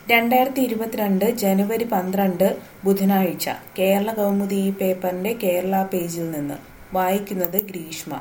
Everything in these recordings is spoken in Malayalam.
രണ്ടായിരത്തി ഇരുപത്തിരണ്ട് ജനുവരി പന്ത്രണ്ട് ബുധനാഴ്ച കേരള കൗമുദി ഈ പേപ്പറിന്റെ കേരള പേജിൽ നിന്ന് വായിക്കുന്നത് ഗ്രീഷ്മ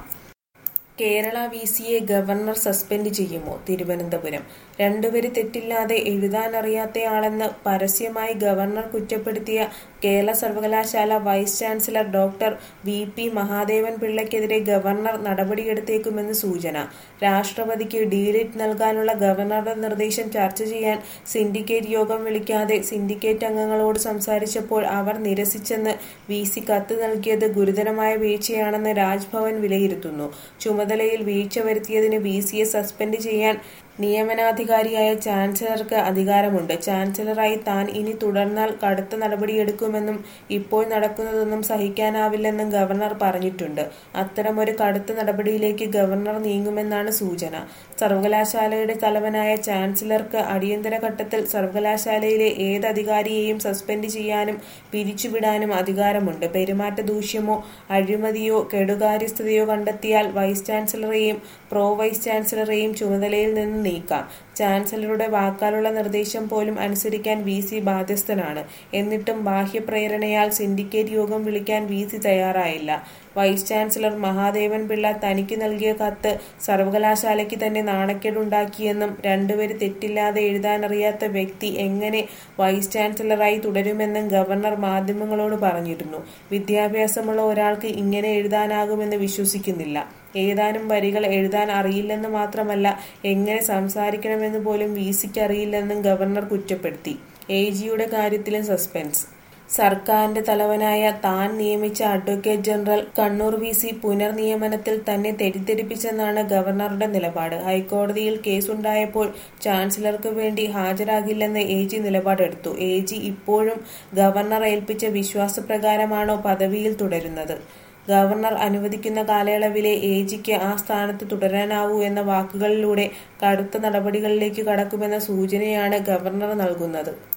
കേരള വി സിയെ ഗവർണർ സസ്പെൻഡ് ചെയ്യുമോ തിരുവനന്തപുരം രണ്ടുപേര് തെറ്റില്ലാതെ എഴുതാനറിയാത്തയാളെന്ന് പരസ്യമായി ഗവർണർ കുറ്റപ്പെടുത്തിയ കേരള സർവകലാശാല vice chancellor doctor V P Mahadevan പിള്ളയ്ക്കെതിരെ ഗവർണർ നടപടിയെടുത്തേക്കുമെന്ന് സൂചന രാഷ്ട്രപതിക്ക് ഡീലിറ്റ് നൽകാനുള്ള ഗവർണറുടെ നിർദ്ദേശം ചർച്ച ചെയ്യാൻ സിൻഡിക്കേറ്റ് യോഗം വിളിക്കാതെ സിൻഡിക്കേറ്റ് അംഗങ്ങളോട് സംസാരിച്ചപ്പോൾ അവർ നിരസിച്ചെന്ന് വി സി കത്ത് നൽകിയത് ഗുരുതരമായ വീഴ്ചയാണെന്ന് രാജ്ഭവൻ വിലയിരുത്തുന്നു ചുമതലയിൽ വീഴ്ച വരുത്തിയതിന് വി സിയെ സസ്പെൻഡ് ചെയ്യാൻ നിയമനാധികാരിയായ ചാൻസലർക്ക് അധികാരമുണ്ട് ചാൻസലറായി താൻ ഇനി തുടർന്നാൽ കടുത്ത നടപടിയെടുക്കുമെന്നും ഇപ്പോൾ നടക്കുന്നതൊന്നും സഹിക്കാനാവില്ലെന്നും ഗവർണർ പറഞ്ഞിട്ടുണ്ട് അത്തരമൊരു കടുത്ത നടപടിയിലേക്ക് ഗവർണർ നീങ്ങുമെന്നാണ് സൂചന സർവകലാശാലയുടെ തലവനായ ചാൻസലർക്ക് അടിയന്തര ഘട്ടത്തിൽ സർവകലാശാലയിലെ ഏത് അധികാരിയെയും സസ്പെൻഡ് ചെയ്യാനും പിരിച്ചുവിടാനും അധികാരമുണ്ട് പെരുമാറ്റ ദൂഷ്യമോ അഴിമതിയോ കെടുകാര്യസ്ഥതയോ കണ്ടെത്തിയാൽ വൈസ് ചാൻസലറെയും പ്രോ വൈസ് ചാൻസലറെയും ചുമതലയിൽ നിന്ന് നീക്കാം ചാൻസലറുടെ വാക്കാലുള്ള നിർദ്ദേശം പോലും അനുസരിക്കാൻ വി സി ബാധ്യസ്ഥനാണ് എന്നിട്ടും ബാഹ്യപ്രേരണയാൽ സിൻഡിക്കേറ്റ് യോഗം വിളിക്കാൻ വി സി തയ്യാറായില്ല വൈസ് ചാൻസലർ മഹാദേവൻ പിള്ള തനിക്ക് നൽകിയ കത്ത് സർവകലാശാലയ്ക്ക് തന്നെ നാണക്കേടുണ്ടാക്കിയെന്നും രണ്ടുപേര് തെറ്റില്ലാതെ എഴുതാനറിയാത്ത വ്യക്തി എങ്ങനെ വൈസ് ചാൻസലറായി തുടരുമെന്നും ഗവർണർ മാധ്യമങ്ങളോട് പറഞ്ഞിരുന്നു വിദ്യാഭ്യാസമുള്ള ഒരാൾക്ക് ഇങ്ങനെ എഴുതാനാകുമെന്ന് വിശ്വസിക്കുന്നില്ല ഏതാനും വരികൾ എഴുതാൻ അറിയില്ലെന്ന് മാത്രമല്ല എങ്ങനെ സംസാരിക്കണമെന്ന് പോലും വി സിക്ക് അറിയില്ലെന്നും ഗവർണർ കുറ്റപ്പെടുത്തി എ ജിയുടെ കാര്യത്തിലും സസ്പെൻസ് സർക്കാരിന്റെ തലവനായ താൻ നിയമിച്ച advocate general Kannur V C പുനർനിയമനത്തിൽ തന്നെ തെറ്റിദ്ധരിപ്പിച്ചെന്നാണ് ഗവർണറുടെ നിലപാട് ഹൈക്കോടതിയിൽ കേസുണ്ടായപ്പോൾ ചാൻസലർക്ക് വേണ്ടി ഹാജരാകില്ലെന്ന് എ ജി നിലപാടെടുത്തു എ ജി ഇപ്പോഴും ഗവർണർ ഏൽപ്പിച്ച വിശ്വാസപ്രകാരമാണോ പദവിയിൽ തുടരുന്നത് ഗവർണർ അനുവദിക്കുന്ന കാലയളവിലെ എ ജിക്ക് ആ സ്ഥാനത്ത് തുടരാനാവൂ എന്ന വാക്കുകളിലൂടെ കടുത്ത നടപടികളിലേക്ക് കടക്കുമെന്ന സൂചനയാണ് ഗവർണർ നൽകുന്നത്